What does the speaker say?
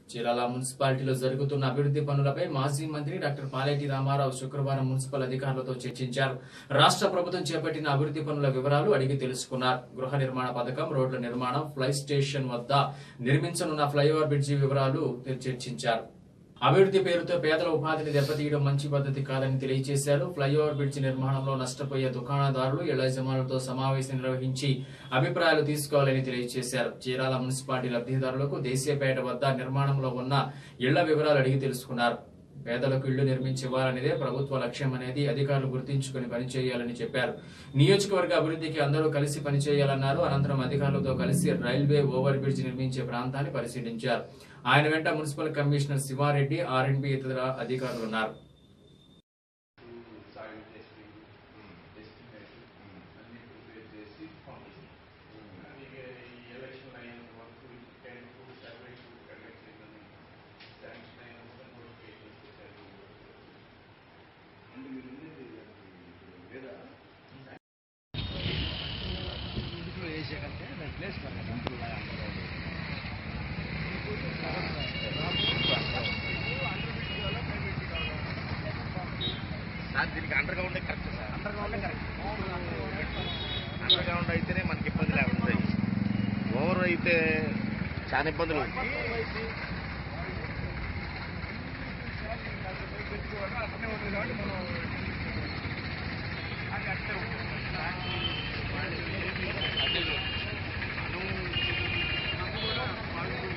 చీరాల మున్సిపాలిటీలో జరుగుతున్న అభివృద్ధి పనులపై మాజీ మంత్రి డాక్టర్ పాలేటి రామారావు శుక్రవారం మున్సిపల్ అధికారులతో చర్చించారు రాష్ట్ర ప్రభుత్వం చేపట్టిన అభివృద్ధి పనుల వివరాలు అడిగి తెలుసుకున్నారు గృహ నిర్మాణ పథకం రోడ్ల నిర్మాణం ఫ్లై స్టేషన్ వద్ద నిర్మించనున్న ఫ్లైఓవర్ బ్రిడ్జి వివరాలు చర్చించారు అభివృద్ధి పేరుతో పేదల ఉపాధిని దెబ్బతీయడం మంచి పద్ధతి కాదని తెలియజేశారు ఫ్లైఓవర్ బ్రిడ్జి నిర్మాణంలో నష్టపోయే దుకాణదారులు ఇళ్ల యజమానులతో సమావేశం నిర్వహించి అభిప్రాయాలు తీసుకోవాలని తెలియజేశారు చీరాల మున్సిపాలిటీ లబ్ధిదారులకు దేశీయపేట వద్ద నిర్మాణంలో ఉన్న ఇళ్ల వివరాలు అడిగి తెలుసుకున్నారు పేదలకు ఇళ్లు నిర్మించివ్వాలనేదే ప్రభుత్వ లక్ష్యం అనేది అధికారులు గుర్తించుకుని పనిచేయాలని చెప్పారు నియోజకవర్గ అభివృద్ధికి అందరూ కలిసి పనిచేయాలన్నారు అనంతరం అధికారులతో కలిసి రైల్వే ఓవర్ బ్రిడ్జ్ నిర్మించే ప్రాంతాన్ని పరిశీలించారు ఆయన వెంట మున్సిపల్ కమిషనర్ శివారెడ్డి ఆర్ఎండ్బి ఇతర అధికారులు ఉన్నారు సాయిల్ టెస్టింగ్ ఎస్టిమేషన్ అన్ని ప్రిపేర్ చేసి పంపిస్తాం ఇక ఈ ఎలక్షన్ అయినంత వరకు ten to seven to conduct చేయమని శాంక్షన్ అయినంత నోటిఫికేషన్ పెట్టారు అంటే మీరు ఉండేది లేదా ఇంట్లో వేసే కంటే దాని ప్లేస్ సార్ దీనికి underground correct sir underground correct underground అయితేనే మనకి ఇబ్బంది లేకుండా ఉంటాయి ఓవర్ అయితే చాలా ఇబ్బందులు మనం